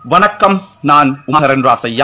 வணக்கம் நான் உமகரன் ராசையா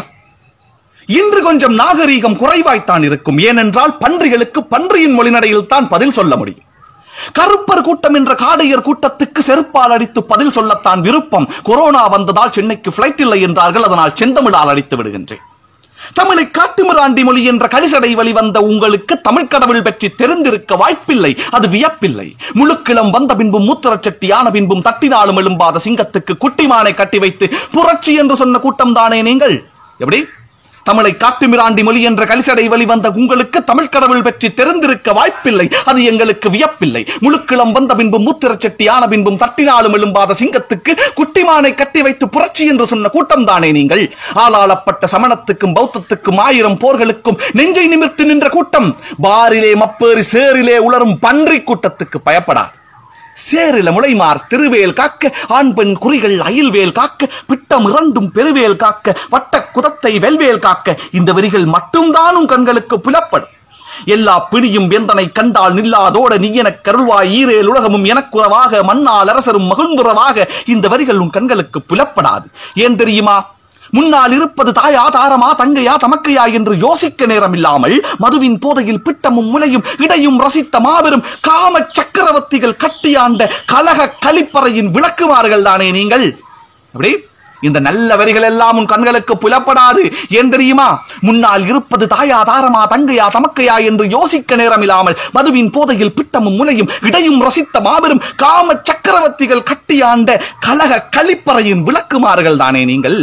இன்று கொஞ்சம் நாகரீகம் குறைவாய்த்தான் இருக்கும் ஏனென்றால் பன்றிகளுக்கு பன்றியின் மொழிநடையில் தான் பதில் சொல்ல முடியும் கருப்பர் கூட்டம் என்ற காடையர் கூட்டத்துக்கு செருப்பால் அடித்து பதில் சொல்லத்தான் விருப்பம் கொரோனா வந்ததால் சென்னைக்கு பிளைட் இல்லை என்றார்கள் அதனால் செந்தமிழால் அடித்து விடுகின்றேன் தமிழை காட்டுமிராண்டி மொழி என்ற கலிசடை வழிவந்த உங்களுக்கு தமிழ் கடவுள் பற்றி தெரிந்திருக்க வாய்ப்பில்லை அது வியப்பில்லை முழுக்கிளம் வந்த பின்பும் மூத்திரச்சட்டி ஆன பின்பும் தட்டினாலும் எழும்பாத சிங்கத்துக்கு குட்டிமானை கட்டி வைத்து புரட்சி என்று சொன்ன கூட்டம் தானே நீங்கள் எப்படி தமிழை காட்டுமிராண்டி மொழி என்ற கலிசடை வழிவந்த உங்களுக்கு தமிழ் கடவுள் பற்றி தெரிந்திருக்க வாய்ப்பில்லை அது எங்களுக்கு வியப்பில்லை முழுக்கிளம் வந்த பின்பும் மூத்திரச்சட்டி ஆன பின்பும் தட்டினாலும் எழும்பாத சிங்கத்துக்கு குட்டிமானை கட்டி வைத்து புரட்சி என்று சொன்ன கூட்டம் தானே நீங்கள் ஆளாளப்பட்ட சமணத்துக்கும் பௌத்தத்துக்கும் ஆயிரம் போர்களுக்கும் நெஞ்சை நிமிர்த்தி நின்ற கூட்டம் பாரிலே மப்பேறி சேரிலே உளரும் பன்றி கூட்டத்துக்கு பயப்படாது சேரில முளைமார் திருவேல் காக்க ஆண் பெண் குறிகள் அயில்வேல் காக்க பிட்டம் இரண்டும் பெருவேல் காக்க வட்ட குதத்தை வெல்வேல் காக்க இந்த வரிகள் மட்டும்தானும் கண்களுக்கு புலப்படும் எல்லா பிணியும் வெந்தனை கண்டால் நில்லாதோட நீ எனக் கருள்வாய் ஈரேல் உலகமும் எனக்குறவாக மண்ணால் அரசரும் மகிழ்ந்துறவாக இந்த வரிகள் உன் கண்களுக்கு புலப்படாது ஏன் தெரியுமா முன்னால் இருப்பது தாயா தாரமா தங்கையா தமக்கையா என்று யோசிக்க நேரம் இல்லாமல் மதுவின் போதையில் பிட்டமும் முலையும் இடையும் ரசித்த மாபெரும் காம சக்கரவர்த்திகள் கட்டியாண்ட கலக கலிப்பறையின் விளக்குமார்கள் தானே நீங்கள் அப்படி இந்த நல்ல வரிகள் எல்லாம் உன் கண்களுக்கு புலப்படாது ஏன் தெரியுமா முன்னால் இருப்பது தாயா தாரமா தங்கையா தமக்கையா என்று யோசிக்க நேரம் இல்லாமல் மதுவின் போதையில் பிட்டமும் முலையும் இடையும் ரசித்த மாபெரும் காம சக்கரவர்த்திகள் கட்டியாண்ட கலக கலிப்பறையின் விளக்குமார்கள் தானே நீங்கள்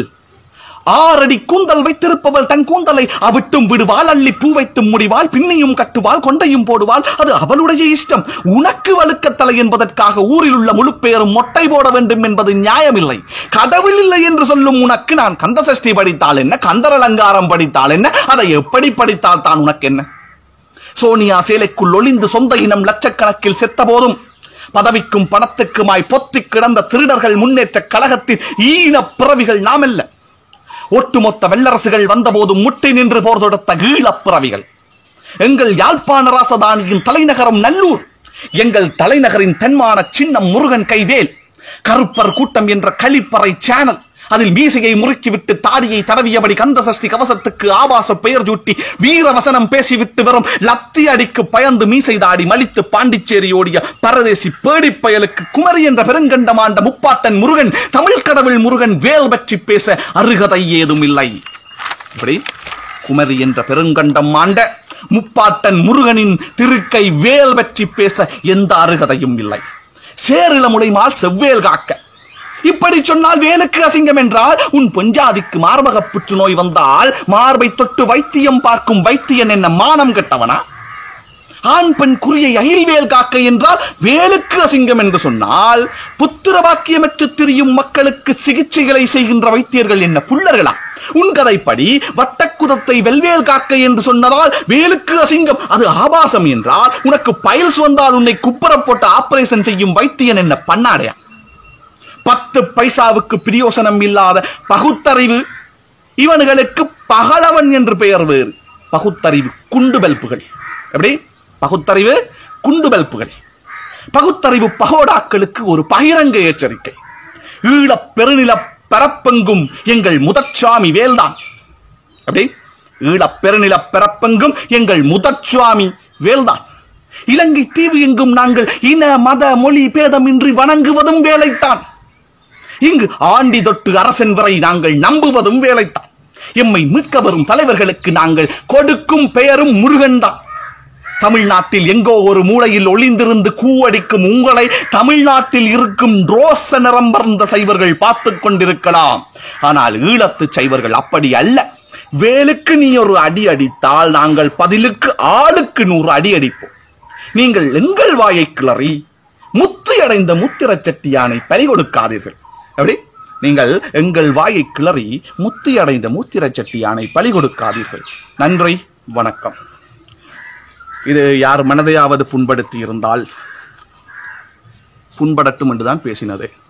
ஆறடி கூந்தல் வைத்திருப்பவள் தன் கூந்தலை அவிட்டும் விடுவாள் அள்ளி பூ வைத்தும் முடிவாள் பின்னையும் கட்டுவாள் கொண்டையும் போடுவாள் அது அவளுடைய இஷ்டம் உனக்கு வழுக்கத்தலை என்பதற்காக ஊரில் உள்ள முழு பேரும் மொட்டை போட வேண்டும் என்பது நியாயமில்லை கடவுள் இல்லை என்று சொல்லும் உனக்கு நான் கந்த சஷ்டி படித்தால் என்ன கந்தர் அலங்காரம் படித்தால் என்ன அதை எப்படி படித்தால் தான் உனக்கு என்ன சோனியா சேலைக்குள் ஒளிந்து சொந்த இனம் லட்சக்கணக்கில் செத்த போதும் பதவிக்கும் பணத்துக்குமாய் பொத்திக் கிடந்த திருடர்கள் முன்னேற்ற கழகத்தின் ஈன பிறவிகள் நாமல்ல ஒட்டுமொத்த வெள்ளரசுகள் வந்தபோதும் முட்டி நின்று போர் தொடுத்த ஈழப் பிறவிகள் எங்கள் யாழ்ப்பாண ராசதானியின் தலைநகரம் நல்லூர் எங்கள் தலைநகரின் தென்மான சின்னம் முருகன் கைவேல் கருப்பர் கூட்டம் என்ற கலிப்பறை சேனல் அதில் மீசையை முறுக்கிவிட்டு தாடியை தடவியபடி கந்த சஷ்டி கவசத்துக்கு ஆபாச பெயர் சூட்டி வீரவசனம் பேசிவிட்டு வரும் லத்தி அடிக்கு பயந்து மீசை தாடி மலித்து பாண்டிச்சேரி ஓடிய பரதேசி பேடி பயலுக்கு குமரி என்ற பெருங்கண்டமாண்ட முப்பாட்டன் முருகன் தமிழ் கடவுள் முருகன் வேல் பற்றி பேச அருகதை ஏதும் இல்லை இப்படி குமரி என்ற பெருங்கண்டம் ஆண்ட முப்பாட்டன் முருகனின் திருக்கை வேல் பற்றி பேச எந்த அருகதையும் இல்லை சேரில முளைமால் செவ்வேல் காக்க இப்படி சொன்னால் வேலுக்கு அசிங்கம் என்றால் உன் பொஞ்சாதிக்கு மார்பக புற்றுநோய் வந்தால் மார்பை தொட்டு வைத்தியம் பார்க்கும் வைத்தியன் என்ன மானம் கெட்டவனா ஆண் பெண் குறியை அயில்வேல் காக்க என்றால் வேலுக்கு அசிங்கம் என்று சொன்னால் புத்திர பாக்கியமற்று திரியும் மக்களுக்கு சிகிச்சைகளை செய்கின்ற வைத்தியர்கள் என்ன புள்ளர்களா உன் கதைப்படி வட்டக்குதத்தை வெல்வேல் காக்க என்று சொன்னதால் வேலுக்கு அசிங்கம் அது ஆபாசம் என்றால் உனக்கு பயில்ஸ் வந்தால் உன்னை குப்பர போட்டு ஆபரேஷன் செய்யும் வைத்தியன் என்ன பண்ணாடையா பத்து பைசாவுக்கு பிரியோசனம் இல்லாத பகுத்தறிவு இவனுகளுக்கு பகலவன் என்று பெயர் வேறு பகுத்தறிவு குண்டு பல்புகள் எப்படி பகுத்தறிவு குண்டு பல்புகள் பகுத்தறிவு பகோடாக்களுக்கு ஒரு பகிரங்க எச்சரிக்கை ஈழப் பெருநில பரப்பெங்கும் எங்கள் முதற்சாமி வேல்தான் எப்படி ஈழப் பெருநில பரப்பெங்கும் எங்கள் முதற்சுவாமி வேல்தான் இலங்கை தீவு எங்கும் நாங்கள் இன மத மொழி பேதமின்றி வணங்குவதும் வேலைத்தான் இங்கு ஆண்டி தொட்டு அரசன் வரை நாங்கள் நம்புவதும் வேலைத்தான் எம்மை மீட்க வரும் தலைவர்களுக்கு நாங்கள் கொடுக்கும் பெயரும் முருகன் தான் தமிழ்நாட்டில் எங்கோ ஒரு மூலையில் ஒளிந்திருந்து கூவடிக்கும் உங்களை தமிழ்நாட்டில் இருக்கும் ரோச நிறம்பர்ந்த சைவர்கள் பார்த்துக் கொண்டிருக்கலாம் ஆனால் ஈழத்து சைவர்கள் அப்படி அல்ல வேலுக்கு நீ ஒரு அடி அடித்தால் நாங்கள் பதிலுக்கு ஆளுக்கு நூறு அடி அடிப்போம் நீங்கள் எங்கள் வாயை கிளறி முத்தி அடைந்த முத்திரச் சட்டியானை பறி கொடுக்காதீர்கள் எப்படி நீங்கள் எங்கள் வாயை கிளறி முத்தி அடைந்த மூத்திரச் சட்டியானை பலி கொடுக்காதீர்கள் நன்றி வணக்கம் இது யார் மனதையாவது புண்படுத்தி இருந்தால் புண்படட்டும் என்றுதான் பேசினது